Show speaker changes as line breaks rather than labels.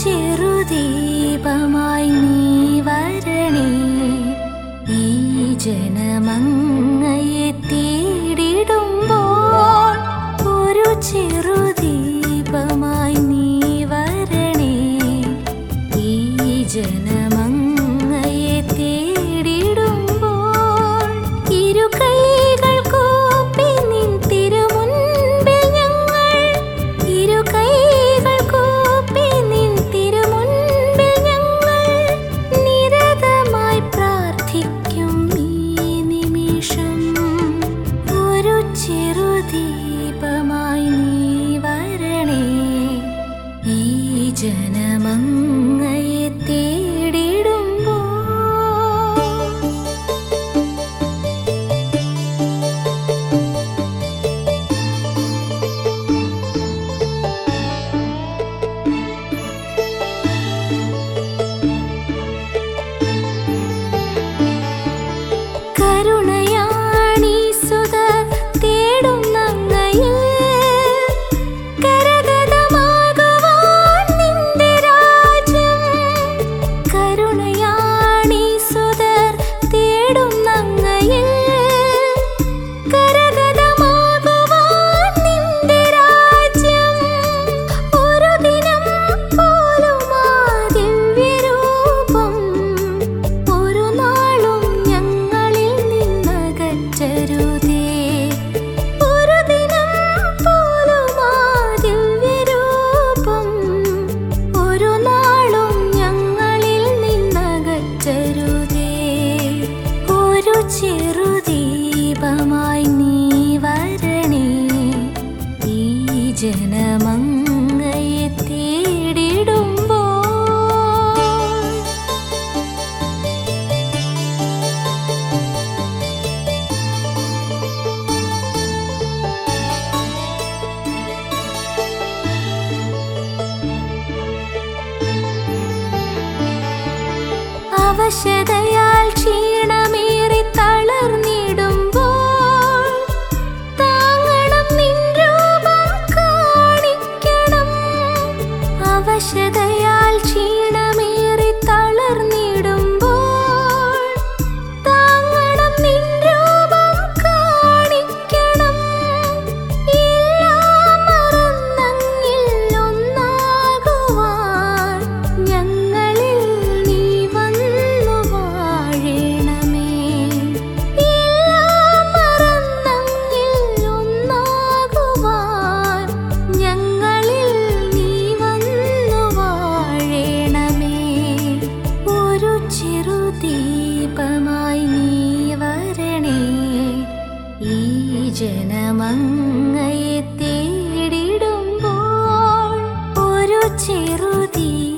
ചെറുദീപമായി നീ വരണേ ഈ ജനമങ്ങയെ തേടിടുമ്പോൾ ഒരു ചെറുദീപമായി നീ വരണേ ഈ ജനമങ്ങയെ തേടിടുമ്പോൾ ഇരു കൈകൾ കൂപ്പി നിൻ തിരുമുൻപിൽ ഞങ്ങൾ ഇരു കൈകൾ കൂപ്പി നിൻ തിരുമുൻപിൽ ഞങ്ങൾ നിരതമായി പ്രാർത്ഥിക്കും ഈ നിമിഷം ഒരു ചെറുദീപമായി നീ വരണേ ഈ ജനമങ്ങയെ തേടിടുമ്പോൾ കരുണയാണീ സുതർ തേടുന്നങ്ങയിൽ കരഗതമാകുവാൻ നിന്റെ രാജ്യം കരുണയാണീ സുതർ തേടുന്നങ്ങയിൽ കരഗതമാകുവാൻ നിന്റെ രാജ്യം ഒരു ദിനം പോലും ആ ദിവ്യരൂപം ഒരു നാളും ഞങ്ങളിൽ നിന്നകറ്റരുതേ ഒരു ദിനം പോലും ആ ദിവ്യരൂപം ഒരു നാളും ഞങ്ങളിൽ നിന്നകറ്റരുതേ ഒരു ചെറുദീപമായി നീ വരണേ ഈ ജനമങ്ങയെ തേടിടുമ്പോൾ അവശതയാൽ ക്ഷീണമേറി തളർന്നിടുമ്പോൾ താങ്ങണം നിൻ രൂപം കാണിക്കണം അവശതയാൽ ക്ഷീണമേറി തളർന്നിടുമ്പോൾ താങ്ങണം നിൻ രൂപം കാണിക്കണം എല്ലാം മറന്നങ്ങിൽ ഒന്നാകുവാൻ ഞങ്ങളിൽ നീ വന്നു വാഴണമേ എല്ലാം മറന്നങ്ങിൽ ഒന്നാകുവാൻ ഞങ്ങളിൽ നീ വന്നു വാഴണമേ ഒരു ചെറുദീപമായി നീ വരണേ ഈ ജനമങ്ങയെ തേടിടുമ്പോൾ ഒരു ചെറുദീപമായി